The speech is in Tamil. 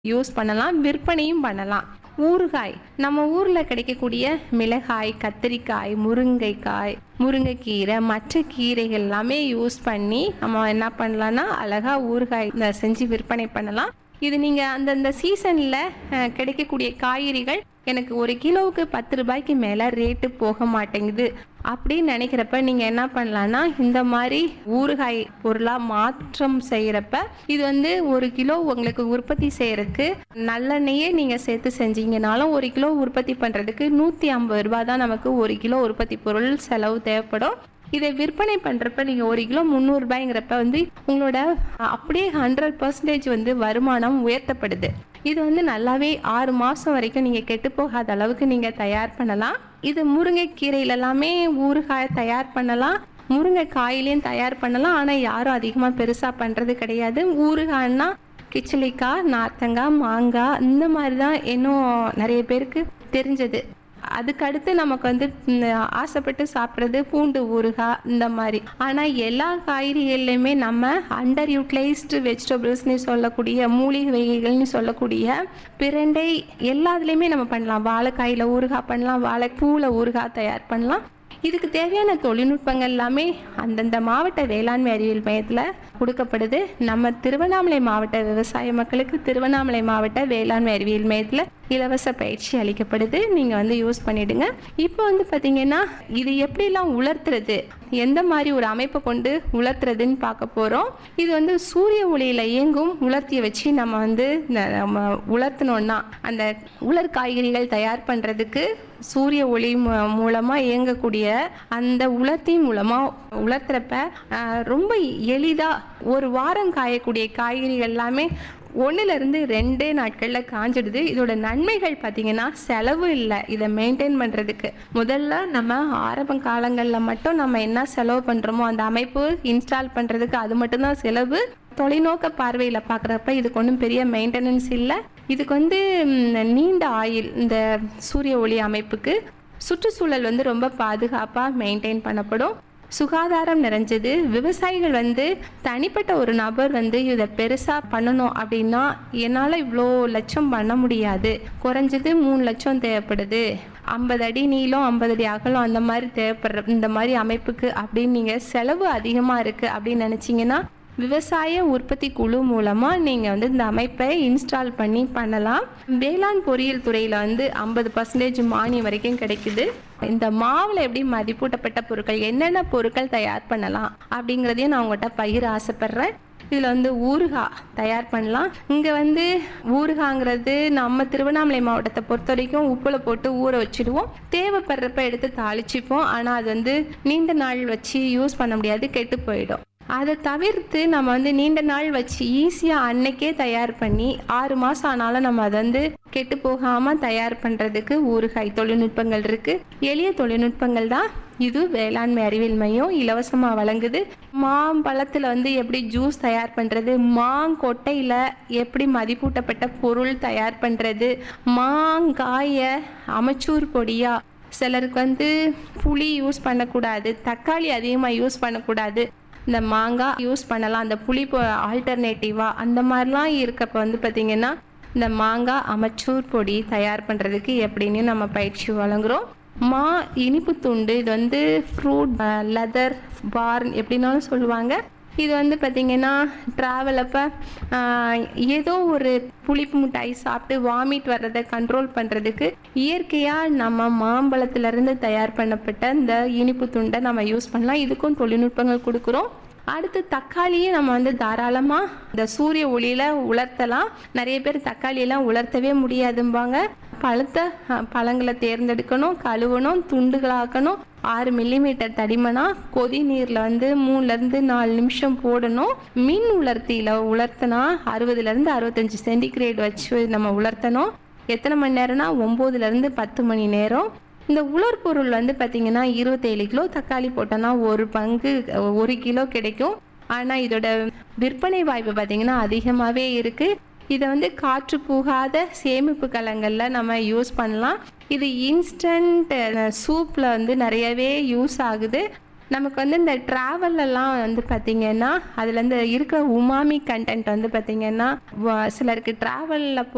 யூஸ் பண்ணலாம் விற்பனையும் பண்ணலாம் ஊறுகாய் நம்ம ஊரில் கிடைக்கக்கூடிய மிளகாய் கத்திரிக்காய் முருங்கைக்காய் முருங்கைக்கீரை மற்ற கீரைகள் எல்லாமே யூஸ் பண்ணி நம்ம என்ன பண்ணலாம்னா அழகா ஊறுகாய் இந்த செஞ்சு விற்பனை பண்ணலாம் இது நீங்கள் அந்தந்த சீசனில் கிடைக்கக்கூடிய காய்கறிகள் எனக்கு ஒரு கிலோவுக்கு பத்து ரூபாய்க்கு மேலே ரேட்டு போக மாட்டேங்குது அப்படின்னு நினைக்கிறப்ப நீங்கள் என்ன பண்ணலான்னா இந்த மாதிரி ஊறுகாய் பொருளாக மாற்றம் செய்கிறப்ப இது வந்து ஒரு கிலோ உங்களுக்கு உற்பத்தி செய்யறதுக்கு நல்லெண்ணெயே நீங்கள் சேர்த்து செஞ்சீங்கனாலும் ஒரு கிலோ உற்பத்தி பண்ணுறதுக்கு நூற்றி ஐம்பது ரூபாய் தான் நமக்கு ஒரு கிலோ உற்பத்தி பொருள் செலவு தேவைப்படும் இதை விற்பனை பண்ணுறப்ப நீங்கள் ஒரு கிலோ முந்நூறுபாய்ங்கிறப்ப வந்து உங்களோட அப்படியே ஹண்ட்ரட் பர்சன்டேஜ் வந்து வருமானம் உயர்த்தப்படுது இது வந்து நல்லாவே ஆறு மாதம் வரைக்கும் நீங்கள் கெட்டு போகாத அளவுக்கு நீங்கள் தயார் பண்ணலாம் இது முருங்கைக்கீரையில எல்லாமே ஊறுகாய் தயார் பண்ணலாம் முருங்கைக்காயிலையும் தயார் பண்ணலாம் ஆனால் யாரும் அதிகமாக பெருசாக பண்ணுறது கிடையாது ஊறுகாய்னா கிச்சிலிக்காய் நார்த்தங்காய் மாங்காய் இந்த மாதிரி தான் இன்னும் நிறைய பேருக்கு தெரிஞ்சது அதுக்கு அடுத்து நமக்கு வந்து ம், ஆசைப்பட்டு சாப்பிட்றது பூண்டு ஊறுகாய் இந்த மாதிரி ஆனால் எல்லா காய்கறிகள்லையுமே நம்ம அண்டர் யூட்டிலைஸ்டு வெஜிடபிள்ஸ்னு சொல்லக்கூடிய மூலிகை வகைகள்னு சொல்லக்கூடிய பிரண்டை எல்லாத்துலேயுமே நம்ம பண்ணலாம் வாழைக்காயில் ஊறுகாய் பண்ணலாம் வாழைப்பூவில் ஊறுகாய் தயார் பண்ணலாம் இதுக்கு தேவையான தொழில்நுட்பங்கள் எல்லாமே அந்தந்த மாவட்ட வேளாண்மை அறிவியல் மையத்தில் கொடுக்கப்படுது நம்ம திருவண்ணாமலை மாவட்ட விவசாய மக்களுக்கு திருவண்ணாமலை மாவட்ட வேளாண்மை அறிவியல் மையத்தில் இலவச பயிற்சி அளிக்கப்படுது நீங்கள் வந்து யூஸ் பண்ணிடுங்க இப்போ வந்து பார்த்தீங்கன்னா இது எப்படிலாம் உலர்த்துறது எந்த மாதிரி ஒரு அமைப்பை கொண்டு உலர்த்துறதுன்னு பார்க்க போகிறோம் இது வந்து சூரிய ஒளியில் இயங்கும் உலர்த்தியை வச்சு நம்ம வந்து இந்த நம்ம உலர்த்தினோன்னா அந்த உலர் காய்கறிகள் தயார் பண்ணுறதுக்கு சூரிய ஒளி மூ- மூலமா இயங்கக்கூடிய அந்த உலர்த்தி மூலமா உலர்த்துறப்ப ஆஹ், ரொம்ப எளிதா ஒரு வாரம் காயக்கூடிய காய்கறிகள் எல்லாமே ஒண்ணுல இருந்து ரெண்டே நாட்கள்ல காஞ்சிடுது இதோட நன்மைகள் பார்த்தீங்கன்னா செலவு இல்லை இதை மெயின்டைன் பண்றதுக்கு முதல்ல நம்ம ஆரம்ப காலங்களில் மட்டும் நம்ம என்ன செலவு பண்றோமோ அந்த அமைப்பு இன்ஸ்டால் பண்றதுக்கு அது மட்டும்தான் செலவு தொலைநோக்க பார்வையில் பார்க்குறப்ப இதுக்கு ஒன்றும் பெரிய மெயின்டெனன்ஸ் இல்லை இதுக்கு வந்து ம், நீண்ட ஆயில் இந்த சூரிய ஒளி அமைப்புக்கு சுற்றுச்சூழல் வந்து ரொம்ப பாதுகாப்பாக மெயின்டைன் பண்ணப்படும் சுகாதாரம் நிறைஞ்சது விவசாயிகள் வந்து தனிப்பட்ட ஒரு நபர் வந்து இதை பெருசாக பண்ணணும் அப்படின்னா என்னால் இவ்வளோ லட்சம் பண்ண முடியாது குறைஞ்சது மூணு லட்சம் தேவைப்படுது ஐம்பது அடி நீளம் ஐம்பது அடி அகலம் அந்த மாதிரி தேவைப்படுற இந்த மாதிரி அமைப்புக்கு அப்படின்னு நீங்கள் செலவு அதிகமாக இருக்குது அப்படின்னு நினச்சிங்கன்னா விவசாய உற்பத்தி குழு மூலமாக நீங்கள் வந்து இந்த அமைப்பை இன்ஸ்டால் பண்ணி பண்ணலாம் வேளாண் பொறியியல் துறையில் வந்து ஐம்பது பர்சன்டேஜ் மானியம் வரைக்கும் கிடைக்குது இந்த மாவில் எப்படி மதிப்பூட்டப்பட்ட பொருட்கள் என்னென்ன பொருட்கள் தயார் பண்ணலாம் அப்படிங்கிறதையும் நான் உங்கள்கிட்ட பகிர ஆசைப்பட்றேன் இதில் வந்து ஊறுகாய் தயார் பண்ணலாம் இங்கே வந்து ஊறுகாங்கிறது நம்ம திருவண்ணாமலை மாவட்டத்தை பொறுத்த வரைக்கும் உப்பில் போட்டு ஊற வச்சிடுவோம் தேவைப்படுறப்ப எடுத்து தாளிச்சுப்போம் ஆனால் அது வந்து நீண்ட நாள் வச்சு யூஸ் பண்ண முடியாது கெட்டு போயிடும் அதை தவிர்த்து நம்ம வந்து நீண்ட நாள் வச்சு ஈஸியாக அன்னைக்கே தயார் பண்ணி ஆறு மாதம் ஆனாலும் நம்ம அதை வந்து கெட்டு போகாமல் தயார் பண்ணுறதுக்கு ஊறுகாய் தொழில்நுட்பங்கள் இருக்குது எளிய தொழில்நுட்பங்கள் தான் இது வேளாண்மை அறிவியல் மையம் இலவசமாக வழங்குது மாம்பழத்தில் வந்து எப்படி ஜூஸ் தயார் பண்ணுறது மாங்கொட்டையில் எப்படி மதிப்பூட்டப்பட்ட பொருள் தயார் பண்ணுறது மாங்காயை அமச்சூர் பொடியா சிலருக்கு வந்து புளி யூஸ் பண்ணக்கூடாது தக்காளி அதிகமாக யூஸ் பண்ணக்கூடாது இந்த மாங்காய் யூஸ் பண்ணலாம் அந்த புளி ஆல்டர்னேட்டிவாக அந்த மாதிரிலாம் இருக்கப்ப வந்து பார்த்திங்கன்னா இந்த மாங்காய் அமச்சூர் பொடி தயார் பண்ணுறதுக்கு எப்படின்னு நம்ம பயிற்சி வழங்குறோம் மா இனிப்பு துண்டு இது வந்து ஃப்ரூட் லெதர் பார்ன் எப்படின்னாலும் சொல்லுவாங்க இது வந்து பார்த்திங்கன்னா ட்ராவல் அப்போ ஏதோ ஒரு புளிப்பு மிட்டாய் சாப்பிட்டு வாமிட் வர்றதை கண்ட்ரோல் பண்ணுறதுக்கு இயற்கையாக நம்ம மாம்பழத்துலேருந்து தயார் பண்ணப்பட்ட இந்த இனிப்பு துண்டை நம்ம யூஸ் பண்ணலாம் இதுக்கும் தொழில்நுட்பங்கள் கொடுக்குறோம் அடுத்து தக்காளியை நம்ம வந்து தாராளமாக இந்த சூரிய ஒளியில் உலர்த்தலாம் நிறைய பேர் தக்காளியெல்லாம் உலர்த்தவே முடியாதும்பாங்க பழுத்த அஹ், பழங்களை தேர்ந்தெடுக்கணும் கழுவணும் துண்டுகளாக்கணும் ஆறு மில்லிமீட்டர் தடிமனா கொதி நீரில் வந்து மூணுலேருந்து நாலு நிமிஷம் போடணும் மின் உலர்த்தியில் உலர்த்தினா அறுபதுலேருந்து அறுபத்தஞ்சு சென்டிகிரேட் வச்சு நம்ம உலர்த்தணும் எத்தனை மணி நேரம்னா ஒம்போதுலேருந்து பத்து மணி நேரம் இந்த உலர் பொருள் வந்து பார்த்தீங்கன்னா இருபத்தேழு கிலோ தக்காளி போட்டோன்னா ஒரு பங்கு அஹ், ஒரு கிலோ கிடைக்கும் ஆனால் இதோட விற்பனை வாய்ப்பு பார்த்தீங்கன்னா அதிகமாகவே இருக்குது இதை வந்து காற்று புகாத சேமிப்பு கலங்களில் நம்ம யூஸ் பண்ணலாம் இது இன்ஸ்டன்ட் சூப்பில் வந்து நிறையவே யூஸ் ஆகுது நமக்கு வந்து இந்த ட்ராவல்லலாம் வந்து பார்த்திங்கன்னா அதில் இந்த இருக்கிற உமாமி கண்டென்ட் வந்து பார்த்திங்கன்னா வ- சிலருக்கு ட்ராவலில்